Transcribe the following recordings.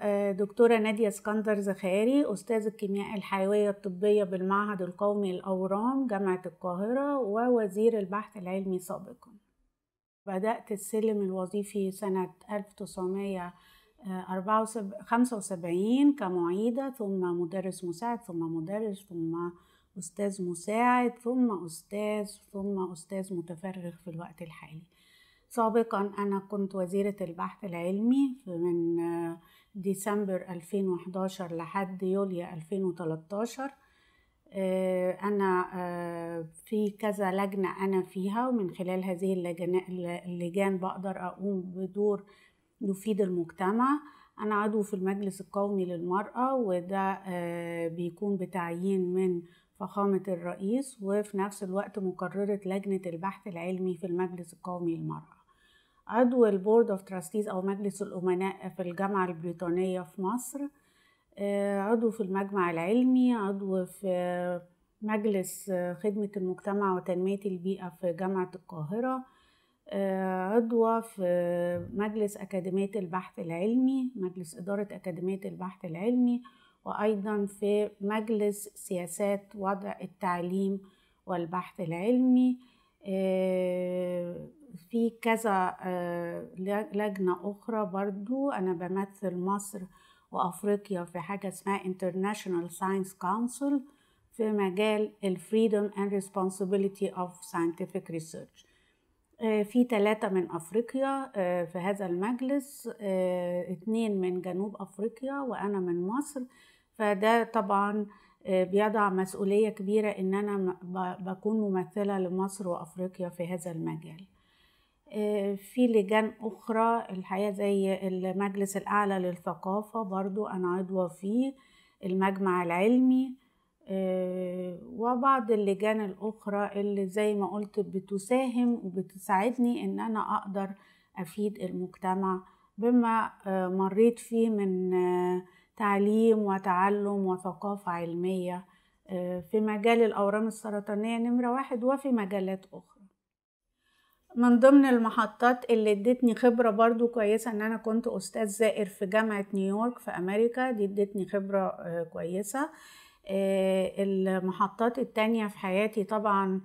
دكتورة نادية اسكندر زخاري أستاذ الكيمياء الحيوية الطبية بالمعهد القومي للأورام جامعة القاهرة ووزير البحث العلمي سابقا بدأت السلم الوظيفي سنة 1975 كمعيدة ثم مدرس مساعد ثم مدرس ثم أستاذ مساعد ثم أستاذ ثم أستاذ متفرغ في الوقت الحالي سابقا أنا كنت وزيرة البحث العلمي من ديسمبر 2011 لحد يوليو 2013 أنا في كذا لجنة أنا فيها ومن خلال هذه اللجان بقدر أقوم بدور يفيد المجتمع أنا عضو في المجلس القومي للمرأة وده بيكون بتعيين من فخامة الرئيس وفي نفس الوقت مقررة لجنة البحث العلمي في المجلس القومي للمرأة عضو البورد اوف تراستيز او مجلس الامناء في الجامعه البريطانيه في مصر عضو في المجمع العلمي عضو في مجلس خدمة المجتمع وتنمية البيئة في جامعة القاهرة عضوة في مجلس أكاديمية البحث العلمي مجلس إدارة أكاديمية البحث العلمي وأيضا في مجلس سياسات وضع التعليم والبحث العلمي في كذا لجنة أخرى برضو أنا بمثل مصر وأفريقيا في حاجة اسمها International Science Council في مجال ال Freedom and Responsibility of Scientific Research في ثلاثة من أفريقيا في هذا المجلس اتنين من جنوب أفريقيا وأنا من مصر فده طبعا بيضع مسؤولية كبيرة إن أنا بكون ممثلة لمصر وأفريقيا في هذا المجال في لجان أخرى الحقيقة زي المجلس الأعلى للثقافة برضو أنا عضوة فيه المجمع العلمي وبعض اللجان الأخرى اللي زي ما قلت بتساهم وبتساعدني إن أنا أقدر أفيد المجتمع بما مريت فيه من تعليم وتعلم وثقافة علمية في مجال الأورام السرطانية نمرة واحد وفي مجالات أخرى من ضمن المحطات اللي ادتني خبرة برضو كويسة ان انا كنت استاذ زائر في جامعة نيويورك في امريكا دي ادتني خبرة كويسة المحطات التانية في حياتي طبعا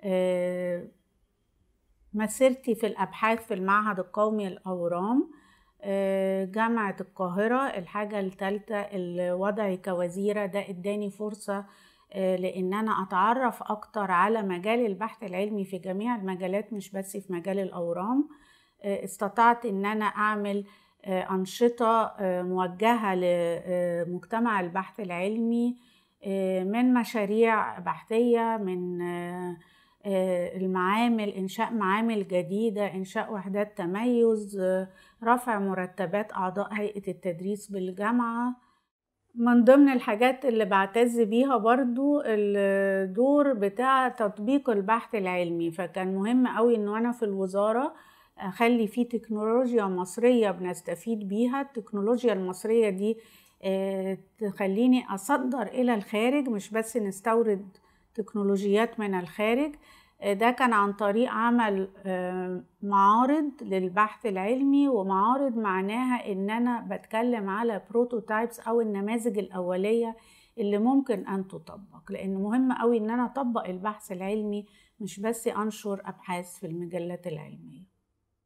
مسيرتي في الابحاث في المعهد القومي للاورام جامعة القاهرة الحاجة الثالثة وضعي كوزيرة ده اداني فرصة لان انا اتعرف اكتر على مجال البحث العلمي في جميع المجالات مش بس في مجال الاورام استطعت ان انا اعمل انشطه موجهه لمجتمع البحث العلمي من مشاريع بحثيه من المعامل انشاء معامل جديده انشاء وحدات تميز رفع مرتبات اعضاء هيئه التدريس بالجامعه من ضمن الحاجات اللي بعتز بيها برضو الدور بتاع تطبيق البحث العلمي فكان مهم قوي انه انا في الوزارة اخلي في تكنولوجيا مصرية بنستفيد بيها التكنولوجيا المصرية دي تخليني اصدر الى الخارج مش بس نستورد تكنولوجيات من الخارج ده كان عن طريق عمل معارض للبحث العلمي ومعارض معناها ان انا بتكلم على بروتوتايبس او النماذج الاوليه اللي ممكن ان تطبق لان مهم قوي ان انا اطبق البحث العلمي مش بس انشر ابحاث في المجلات العلميه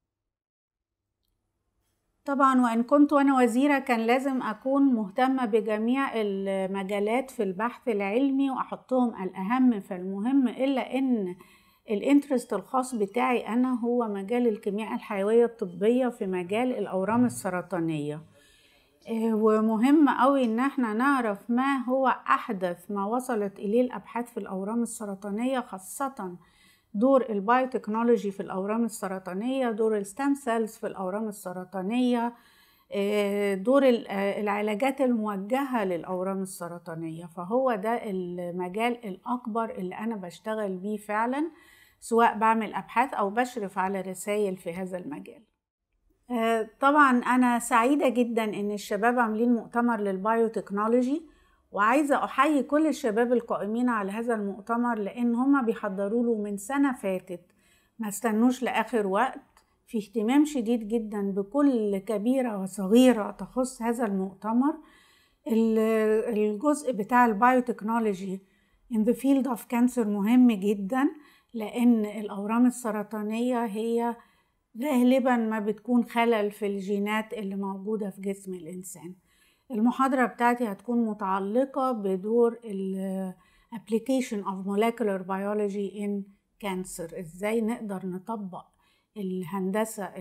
طبعا وان كنت وانا وزيره كان لازم اكون مهتمه بجميع المجالات في البحث العلمي واحطهم الاهم فالمهم الا ان الانترست الخاص بتاعي انا هو مجال الكيمياء الحيويه الطبيه في مجال الاورام السرطانيه ومهم قوي ان احنا نعرف ما هو احدث ما وصلت اليه الابحاث في الاورام السرطانيه خاصه دور البايوتكنولوجي في الاورام السرطانيه دور الستام سيلز في الاورام السرطانيه دور العلاجات الموجهه للاورام السرطانيه فهو ده المجال الاكبر اللي انا بشتغل بيه فعلا سواء بعمل ابحاث او بشرف على رسائل في هذا المجال طبعا انا سعيده جدا ان الشباب عاملين مؤتمر للبايوتكنولوجي وعايزه احيي كل الشباب القائمين على هذا المؤتمر لان هما بيحضروا له من سنه فاتت ما استنوش لاخر وقت في اهتمام شديد جدا بكل كبيرة وصغيرة تخص هذا المؤتمر الجزء بتاع البايوتكنولوجي in the field of cancer مهم جدا لأن الأورام السرطانية هي غالبا ما بتكون خلل في الجينات اللي موجودة في جسم الإنسان المحاضرة بتاعتي هتكون متعلقة بدور ال application of molecular biology in cancer ازاي نقدر نطبق الهندسة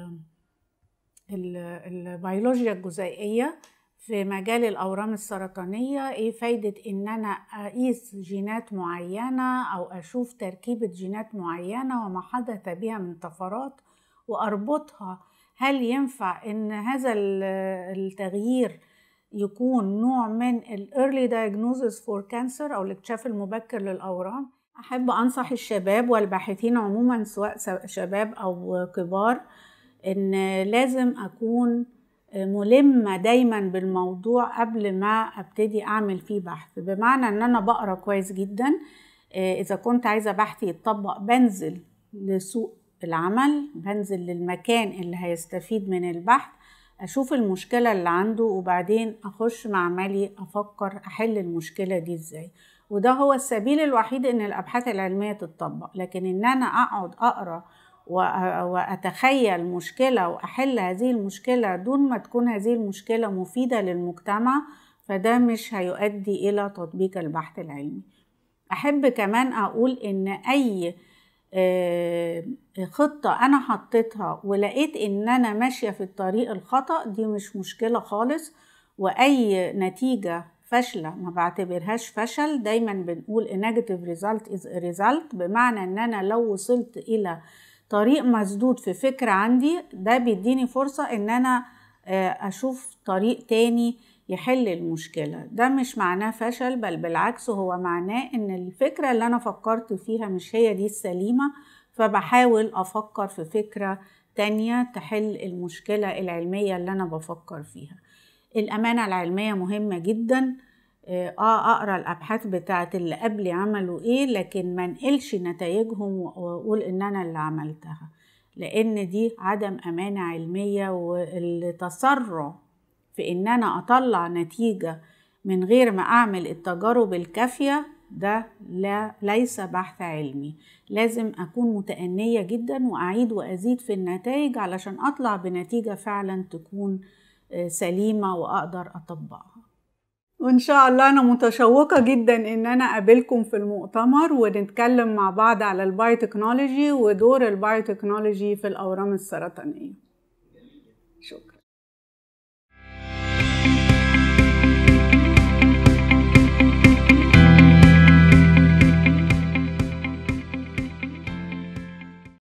البيولوجيا الجزيئية في مجال الأورام السرطانية إيه فايدة إن أنا أقيس جينات معينة أو أشوف تركيبة جينات معينة وما حدث بها من طفرات وأربطها هل ينفع إن هذا التغيير يكون نوع من ال early diagnosis for cancer أو الاكتشاف المبكر للأورام أحب أنصح الشباب والباحثين عموما سواء شباب أو كبار إن لازم أكون ملمة دايما بالموضوع قبل ما ابتدي اعمل فيه بحث بمعنى ان انا بقرا كويس جدا اذا كنت عايزة بحثي يتطبق بنزل لسوق العمل بنزل للمكان اللي هيستفيد من البحث اشوف المشكلة اللي عنده وبعدين اخش معملي افكر احل المشكلة دي ازاي وده هو السبيل الوحيد ان الابحاث العلمية تتطبق لكن ان انا اقعد اقرا واتخيل مشكله واحل هذه المشكله دون ما تكون هذه المشكله مفيده للمجتمع فده مش هيؤدي الى تطبيق البحث العلمي احب كمان اقول ان اي آه، خطه انا حطيتها ولقيت ان انا ماشيه في الطريق الخطا دي مش مشكله خالص واي نتيجه فاشله ما بعتبرهاش فشل دايما بنقول a negative result is a result بمعنى ان انا لو وصلت الى طريق مسدود في فكرة عندي ده بيديني فرصة ان انا آه، اشوف طريق تاني يحل المشكلة ده مش معناه فشل بل بالعكس هو معناه ان الفكرة اللي انا فكرت فيها مش هي دي السليمة فبحاول افكر في فكرة تانية تحل المشكلة العلمية اللي انا بفكر فيها الامانة العلمية مهمة جدا اه اقرا الابحاث بتاعت اللي قبلي عملوا ايه لكن ما انقلش نتائجهم واقول ان انا اللي عملتها لان دي عدم امانه علميه والتسرع في ان انا اطلع نتيجه من غير ما اعمل التجارب الكافيه ده لا ليس بحث علمي لازم اكون متأنية جدا واعيد وازيد في النتائج علشان اطلع بنتيجة فعلا تكون آه، سليمة واقدر اطبقها وإن شاء الله أنا متشوقة جدا إن أنا أقابلكم في المؤتمر ونتكلم مع بعض على البايوتكنولوجي ودور البايوتكنولوجي في الأورام السرطانية شكرا